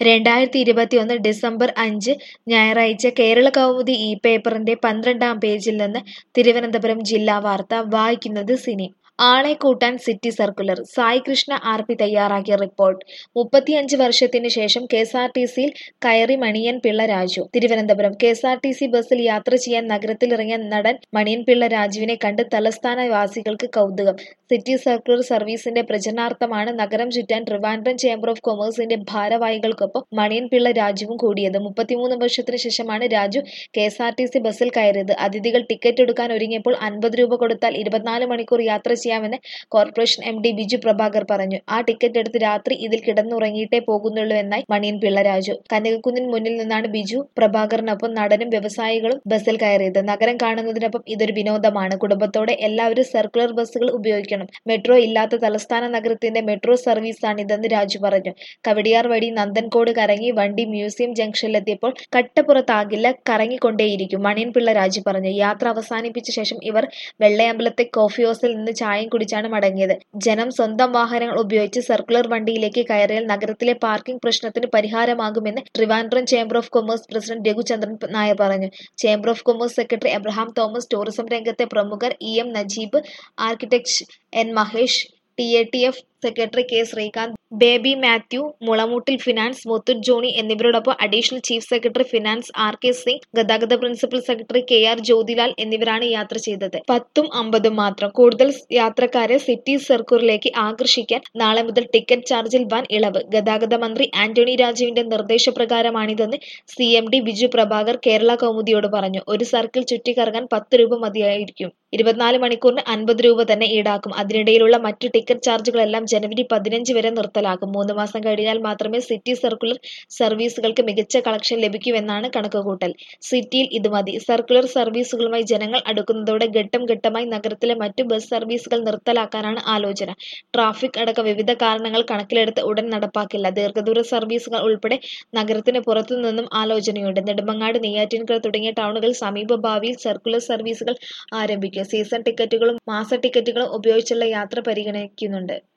രണ്ടായിരത്തി ഇരുപത്തിയൊന്ന് ഡിസംബർ അഞ്ച് ഞായറാഴ്ച കേരള കൗമുദി ഇ പേപ്പറിന്റെ പന്ത്രണ്ടാം പേജിൽ നിന്ന് തിരുവനന്തപുരം ജില്ലാ വാർത്ത വായിക്കുന്നത് സിനി ആളെ കൂട്ടാൻ city circular Sai Krishna R P തയ്യാറാക്കിയ റിപ്പോർട്ട് മുപ്പത്തിയഞ്ച് വർഷത്തിനു ശേഷം കെ എസ് ആർ ടി സിയിൽ കയറി Maniyan Pillai Raju Thiruvananthapuram K S R T C ബസ്സിൽ യാത്ര ചെയ്യാൻ നഗരത്തിലിറങ്ങിയ നടൻ മണിയൻ പിള്ള രാജുവിനെ കണ്ട് തലസ്ഥാന വാസികൾക്ക് കൗതുകം സിറ്റി സർക്കുലർ സർവീസിന്റെ പ്രചരണാർത്ഥമാണ് നഗരം ചുറ്റാൻ ട്രിവാൻഡ്രം ചേംബർ ഓഫ് കൊമേഴ്സിന്റെ ഭാരവാഹികൾക്കൊപ്പം മണിയൻ പിള്ള രാജുവും കൂടിയത് മുപ്പത്തിമൂന്ന് വർഷത്തിനു ശേഷമാണ് Raju K S R T C ബസ്സിൽ കയറിയത് അതിഥികൾ ടിക്കറ്റ് എടുക്കാൻ ഒരുങ്ങിയപ്പോൾ അൻപത് രൂപ കൊടുത്താൽ ഇരുപത്തിനാല് മണിക്കൂർ യാത്ര ചെയ്യാമെന്ന് corporation M D Biju Prabhakar പറഞ്ഞു ആ ടിക്കറ്റ് എടുത്ത് രാത്രി ഇതിൽ കിടന്നുറങ്ങിയിട്ടേ പോകുന്നുള്ളൂ എന്നായി മണിയൻ പിള്ള രാജു കനകക്കുന്നിന് മുന്നിൽ നിന്നാണ് ബിജു പ്രഭാകറിനൊപ്പം നടനും വ്യവസായികളും ബസ്സിൽ കയറിയത് നഗരം കാണുന്നതിനൊപ്പം ഇതൊരു വിനോദമാണ് കുടുംബത്തോടെ എല്ലാവരും സർക്കുലർ ബസ്സുകൾ ഉപയോഗിക്കണം മെട്രോ ഇല്ലാത്ത തലസ്ഥാന നഗരത്തിന്റെ മെട്രോ സർവീസാണിതെന്ന് രാജു പറഞ്ഞു കവടിയാർ വഴി നന്ദൻകോട് കറങ്ങി വണ്ടി മ്യൂസിയം ജംഗ്ഷനിലെത്തിയപ്പോൾ കട്ടപ്പുറത്താകില്ല കറങ്ങിക്കൊണ്ടേയിരിക്കും മണിയൻ പിള്ള രാജു പറഞ്ഞു യാത്ര അവസാനിപ്പിച്ച ശേഷം ഇവർ വെള്ളയമ്പലത്തെ കോഫി ഹൗസിൽ നിന്ന് ചായയും കുടിച്ചാണ് മടങ്ങിയത് ജനം സ്വന്തം വാഹനങ്ങൾ ഉപയോഗിച്ച് സർക്കുലർ വണ്ടിയിലേക്ക് കയറിയാൽ നഗരത്തിലെ പാർക്കിംഗ് പ്രശ്നത്തിന് പരിഹാരമാകുമെന്ന് Trivandrum chamber of commerce president Raghuchandran Nair പറഞ്ഞു chamber of commerce secretary Abraham Thomas tourism രംഗത്തെ പ്രമുഖർ E M Najeeb architect N Mahesh T A T F secretary K Sreekanth Baby Mathew Mulamoottil finance Muthoot Johnny എന്നിവരോടൊപ്പം additional chief secretary finance R K Singh ഗതാഗത principal secretary K R Jyothilal എന്നിവരാണ് യാത്ര ചെയ്തത് പത്തും അമ്പതും മാത്രം കൂടുതൽ യാത്രക്കാരെ സിറ്റി സർക്യൂറിലേക്ക് ആകർഷിക്കാൻ നാളെ മുതൽ ടിക്കറ്റ് ചാർജിൽ വൻ ഇളവ് ഗതാഗത മന്ത്രി ആന്റണി രാജുവിന്റെ നിർദ്ദേശപ്രകാരമാണിതെന്ന് C M D Biju Prabhakar Kerala കൗമുദിയോട് പറഞ്ഞു ഒരു സർക്കിൾ ചുറ്റിക്കറങ്ങാൻ പത്ത് രൂപ മതിയായിരിക്കും ഇരുപത്തിനാല് മണിക്കൂറിന് അൻപത് രൂപ തന്നെ ഈടാക്കും അതിനിടയിലുള്ള മറ്റ് ടിക്കറ്റ് ചാർജുകളെല്ലാം ജനുവരി പതിനഞ്ച് വരെ നിർത്തലാക്കും മൂന്ന് മാസം കഴിഞ്ഞാൽ മാത്രമേ സിറ്റി സർക്കുലർ സർവീസുകൾക്ക് മികച്ച കളക്ഷൻ ലഭിക്കൂവെന്നാണ് കണക്കുകൂട്ടൽ സിറ്റിയിൽ ഇത് മതി സർക്കുലർ സർവീസുകളുമായി ജനങ്ങൾ അടുക്കുന്നതോടെ ഘട്ടം ഘട്ടമായി നഗരത്തിലെ മറ്റു ബസ് സർവീസുകൾ നിർത്തലാക്കാനാണ് ആലോചന ട്രാഫിക് അടക്കം വിവിധ കാരണങ്ങൾ കണക്കിലെടുത്ത് ഉടൻ നടപ്പാക്കില്ല ദീർഘദൂര സർവീസുകൾ ഉൾപ്പെടെ നഗരത്തിന് പുറത്തു നിന്നും ആലോചനയുണ്ട് നെടുമങ്ങാട് നെയ്യാറ്റിൻകര തുടങ്ങിയ ടൗണുകൾ സമീപ ഭാവിയിൽ സർക്കുലർ സർവീസുകൾ ആരംഭിക്കും സീസൺ ടിക്കറ്റുകളും മാസ ടിക്കറ്റുകളും ഉപയോഗിച്ചുള്ള യാത്ര പരിഗണിക്കുന്നുണ്ട്